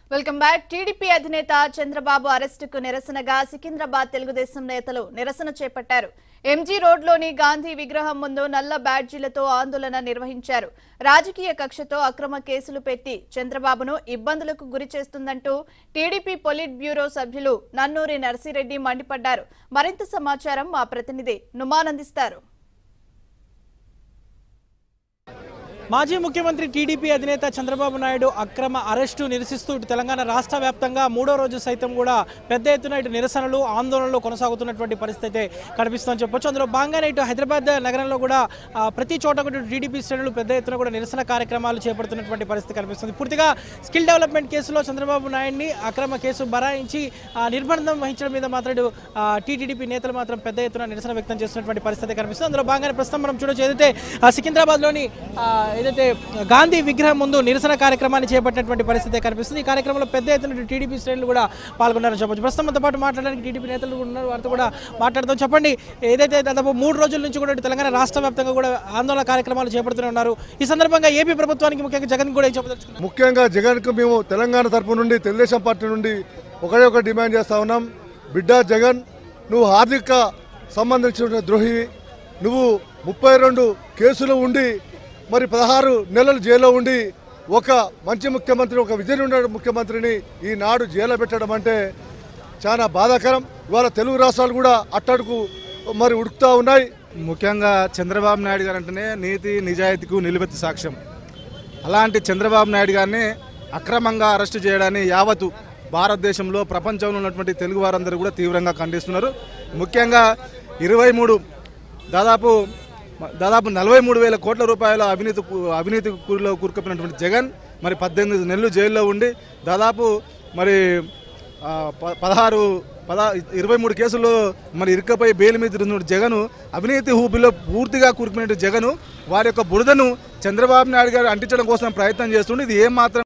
welcome back TDP అధినేత చంద్రబాబు అరెస్టుకు నిరసనగా సికింద్రాబాద్ తెలుగుదేశం నేతలు నిరసన చేపట్టారు ఎంజీ రోడ్లోని గాంధీ విగ్రహం ముందు నల్ల బ్యాడ్జీలతో ఆందోళన నిర్వహించారు రాజకీయ కక్షతో అక్రమ కేసులు పెట్టి చంద్రబాబును ఇబ్బందులకు గురి చేస్తుందంటూ టీడీపీ పొలిట్ బ్యూరో సభ్యులు నన్నూరి నర్సిరెడ్డి మండిపడ్డారు మరింత సమాచారం మా ప్రతినిధి నుమానందిస్తారు మాజీ ముఖ్యమంత్రి టీడీపీ అధినేత చంద్రబాబు నాయుడు అక్రమ అరెస్టు నిరసిస్తూ ఇటు తెలంగాణ రాష్ట్ర వ్యాప్తంగా మూడో రోజు సైతం కూడా పెద్ద ఎత్తున ఇటు నిరసనలు ఆందోళనలు కొనసాగుతున్నటువంటి పరిస్థితి అయితే కనిపిస్తుందని చెప్పొచ్చు అందులో భాగంగానే ఇటు హైదరాబాద్ నగరంలో కూడా ఆ, ప్రతి చోట కూడా టీడీపీ శ్రేణులు పెద్ద ఎత్తున కూడా నిరసన కార్యక్రమాలు చేపడుతున్నటువంటి పరిస్థితి కనిపిస్తుంది పూర్తిగా స్కిల్ డెవలప్మెంట్ కేసులో చంద్రబాబు నాయుడిని అక్రమ కేసు బరాయించి ఆ, నిర్బంధం వహించడం మీద మాత్రం ఇటు, ఆ, టీటీడీపీ నేతలు మాత్రం పెద్ద ఎత్తున నిరసన వ్యక్తం చేస్తున్నటువంటి పరిస్థితి కనిపిస్తుంది అందులో భాగంగానే ప్రస్తుతం మనం చూడొచ్చు ఏదైతే ఆ, సికింద్రాబాద్లోని ఆ, ఏదైతే గాంధీ విగ్రహం ముందు నిరసన కార్యక్రమాన్ని చేపట్టినటువంటి పరిస్థితి కనిపిస్తుంది ఈ కార్యక్రమంలో పెద్ద ఎత్తున టీడీపీ శ్రేణులు కూడా పాల్గొన్నారని చెప్పొచ్చు ప్రస్తుతం మనతో పాటు మాట్లాడడానికి టీడీపీ నేతలు కూడా ఉన్నారు వారితో కూడా మాట్లాడదాం చెప్పండి ఏదైతే దాదాపు మూడు రోజుల నుంచి కూడా ఇటు తెలంగాణ రాష్ట్ర వ్యాప్తంగా కూడా ఆందోళన కార్యక్రమాలు చేపడుతూనే ఉన్నారు ఈ సందర్భంగా ఏపీ ప్రభుత్వానికి ముఖ్యంగా జగన్ కూడా ఏం చెప్పదలుచుకున్నారు ముఖ్యంగా జగన్కు మేము తెలంగాణ తరపు నుండి తెలుగుదేశం పార్టీ నుండి ఒకటే ఒక డిమాండ్ చేస్తా ఉన్నాం బిడ్డ జగన్ నువ్వు ఆర్థిక సంబంధించిన ద్రోహి నువ్వు ముప్పై రెండు కేసులు ఉండి మరి పదహారు నెలలు జైల్లో ఉండి ఒక మంచి ముఖ్యమంత్రి ఒక విజయ్ ఉన్న ముఖ్యమంత్రిని ఈనాడు జైల్లో పెట్టడం అంటే చాలా బాధాకరం ఇవాళ తెలుగు రాష్ట్రాలు కూడా అట్టడుకు మరి ఉడుకుతా ఉన్నాయి ముఖ్యంగా చంద్రబాబు నాయుడు గారు అంటేనే నీతి నిజాయితీకు నిలువెత్తు సాక్ష్యం అలాంటి చంద్రబాబు నాయుడు గారిని అక్రమంగా అరెస్టు చేయడాన్ని యావత్తు భారతదేశంలో ప్రపంచంలో ఉన్నటువంటి తెలుగు వారందరూ కూడా తీవ్రంగా ఖండిస్తున్నారు ముఖ్యంగా ఇరవై మూడు దాదాపు దాదాపు నలభై మూడు వేల కోట్ల రూపాయల అవినీతి కు- అవినీతి కూరులో కూరుకుపోయినటువంటి జగన్ మరి పద్దెనిమిది నెలలు జైల్లో ఉండి దాదాపు మరి ఆ, ప- పదహారు పద ఇరవై మూడు కేసుల్లో మరి ఇరుక్కపోయి బెయిల్ మీద తిరుగుతున్న జగను అవినీతి ఊపిలో పూర్తిగా కూరుకునే జగను వారి యొక్క బురదను చంద్రబాబు నాయుడు గారు అంటించడం కోసం ప్రయత్నం చేస్తుండే ఇది ఏం మాత్రం